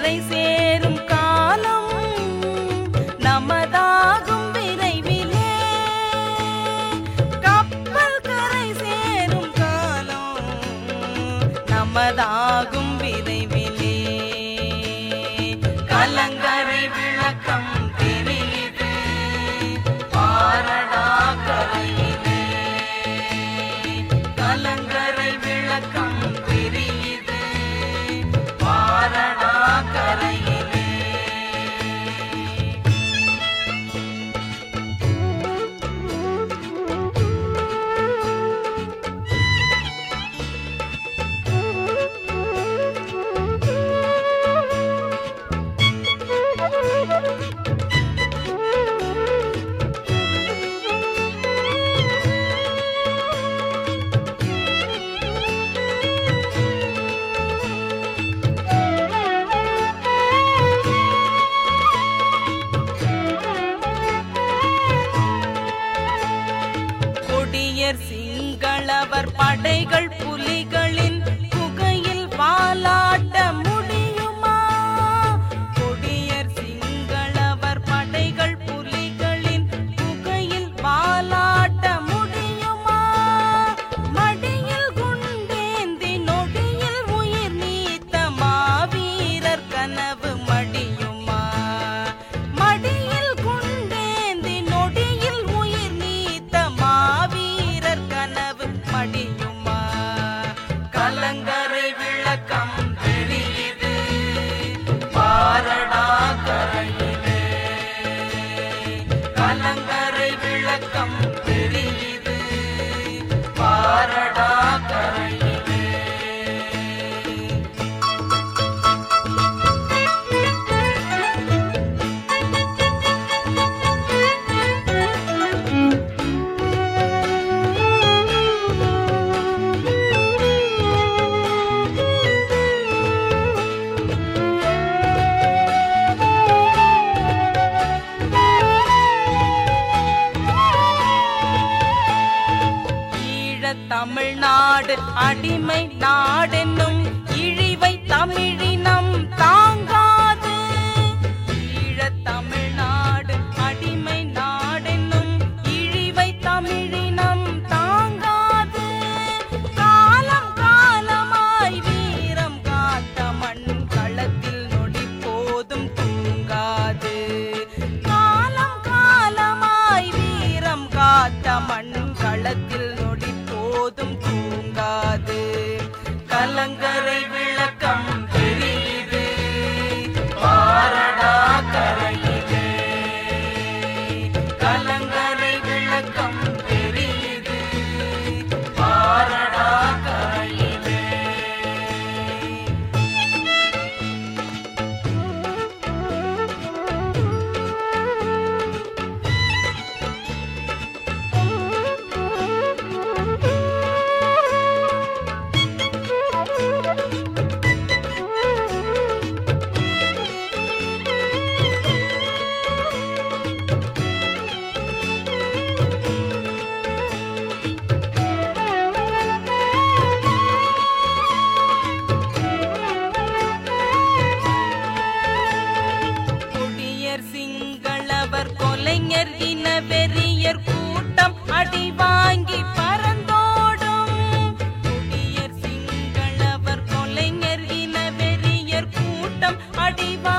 கரை சேரும் காலம் நமதாகும் விரைவிலே கப்பல் கரை சேரும் காலம் நமதாகும் விரைவிலே கலங்கரை விளக்கம் தெரியுது பாரடா கரையிலே கலங்கரை விளக்கம் தெரியுது பாரடா கரையிலே கொடியர் சிங்களவர் படைகள் புலிகளின் குகையில் வாலாட்ட முடியுமா கொடியர் சிங்களவர் படைகள் புலிகளின் குகையில் வாலாட்ட முடியுமா மடியில் குண்டேந்தி நொடியில் உயிர் நீத்த மாவீரர் கனவு மடியுமா மடியில் குண்டேந்தி நொடியில் உயிர் நீத்த மாவீரர் கனவு மடியுமா கலங்கரை விளக்கம் தெரியுது பாரடா கரையிலே கலங்கரை விளக்கம் தெரியுது பாரடா கரையிலே ஈழத் தமிழ்நாடு அடிமை நாடென்னும் இழிவை தமிழினம் தாங்காது ஈழத் தமிழ்நாடு அடிமை நாடென்னும் இழிவை தமிழினம் தாங்காது காலம் காலமாய் வீரம் காத்த மண் களத்தில் நொடி போதும் தூங்காது காலம் காலமாய் வீரம் காத்த மண் களத்தில் நொடி போதும் தூங்காது கலங்கரை விளக்கம் தெரியுது பாரடா கரையிலே கலங்கரை விளக்கம் தெரியுது பாரடா கரையிலே கொடியர் சிங்களவர் கொலைஞர் இன வெறியர் கூட்டம் அடி வாங்கி பறந்தோடும் கொடியர் சிங்களவர் கொலைஞர் இன வெறியர் கூட்டம் அடி வாங்கி